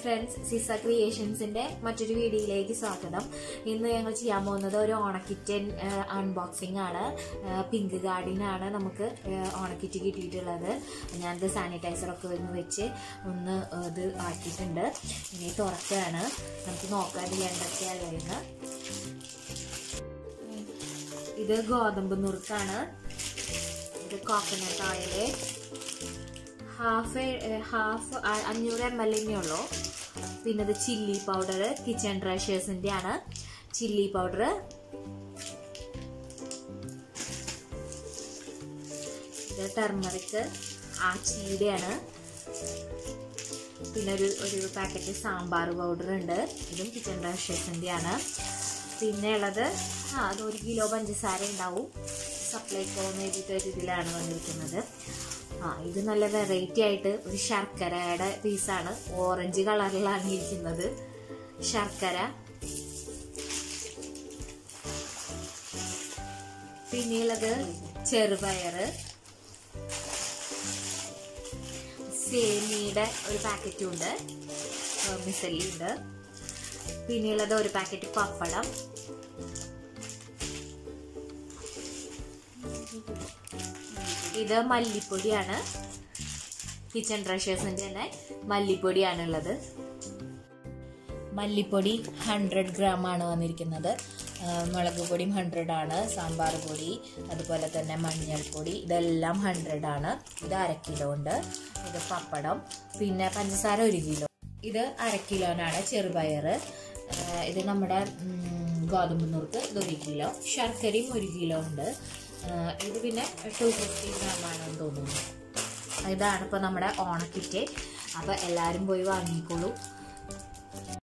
friends Ciza ക്രിയേഷൻസിന്റെ മറ്റൊരു വീഡിയോയിലേക്ക് സ്വാഗതം ഇന്ന് ഞങ്ങൾ ചെയ്യാൻ പോകുന്നത് ഒരു ഓണക്കിറ്റൻ അൺബോക്സിംഗ് ആണ് പിങ്ക് ഗാർഡിനാണ് നമുക്ക് ഏഹ്, ഓണക്കിറ്റ് കിട്ടിയിട്ടുള്ളത് ഞാനിത് സാനിറ്റൈസർ ഒക്കെ ഒന്ന് വെച്ച് ഒന്ന് ഇത് ആക്കിയിട്ടുണ്ട് ഇനി തുറക്കുകയാണ് നമുക്ക് നോക്കാം ഇതിൽ എന്തൊക്കെയാണ് എന്ന് ഇത് ഗോതമ്പ് നുറുക്കാണ് ഇത് കോക്കനട്ട് ഓയില് ഹാഫ് ഹാഫ് അഞ്ഞൂറ് എം എൽ ഉള്ളൂ പിന്നെ ഇത് ചില്ലി പൗഡർ കിച്ചൺ ട്രഷേഴ്സിന്റെ ആണ് ചില്ലി പൗഡർ ഇത് ടെർമറിക് ആച്ചിയുടെയാണ് പിന്നെ ഒരു ഒരു പാക്കറ്റ് സാമ്പാർ പൗഡർ ഉണ്ട് ഇതും കിച്ചൺ ട്രഷേഴ്സിന്റെ ആണ് പിന്നെ ഉള്ളത് ആ അത് ഒരു കിലോ പഞ്ചസാര ഉണ്ടാവും സപ്ലൈക്കോ എന്ന് എഴുതിയിട്ട് ഒരു ഇതിലാണ് വന്നിരിക്കുന്നത് ആ ഇത് നല്ല വെറൈറ്റി ആയിട്ട് ഒരു ശർക്കരയുടെ പീസാണ് ഓറഞ്ച് കളറിലാണ് ഇരിക്കുന്നത് ശർക്കര പിന്നെയുള്ളത് ചെറുപയറ് സേമിയുടെ ഒരു പാക്കറ്റും ഉണ്ട് മിസല്ലി ഉണ്ട് പിന്നെയുള്ളത് ഒരു പാക്കറ്റ് പപ്പടം ഇത് മല്ലിപ്പൊടിയാണ് കിച്ചൺ ട്രഷേഴ്സിന്റെ തന്നെ മല്ലിപ്പൊടിയാണുള്ളത് മല്ലിപ്പൊടി ഹൺഡ്രഡ് ഗ്രാം ആണ് വന്നിരിക്കുന്നത് ആ, മുളക് പൊടിയും ഹൺഡ്രഡ് ആണ് സാമ്പാർ പൊടി അതുപോലെ തന്നെ മഞ്ഞൾപ്പൊടി ഇതെല്ലാം ഹൺഡ്രഡ് ആണ് ഇത് അര കിലോ ഉണ്ട് ഇത് പപ്പടം പിന്നെ പഞ്ചസാര ഒരു കിലോ ഇത് അര കിലോനാണ് ചെറുപയർ ആ, ഇത് നമ്മുടെ ഉം, ഗോതമ്പ് നുറുക്ക് ഇത് ഒരു കിലോ ശർക്കരയും ഒരു കിലോ ഉണ്ട് ആ, ഇത് പിന്നെ ടു ഫിഫ്റ്റി ഗ്രാം ആണെന്ന് തോന്നുന്നു ഇതാണ് ഇപ്പോൾ നമ്മുടെ ഓണക്കിറ്റ് അപ്പോൾ എല്ലാവരും പോയി വാങ്ങിക്കോളൂ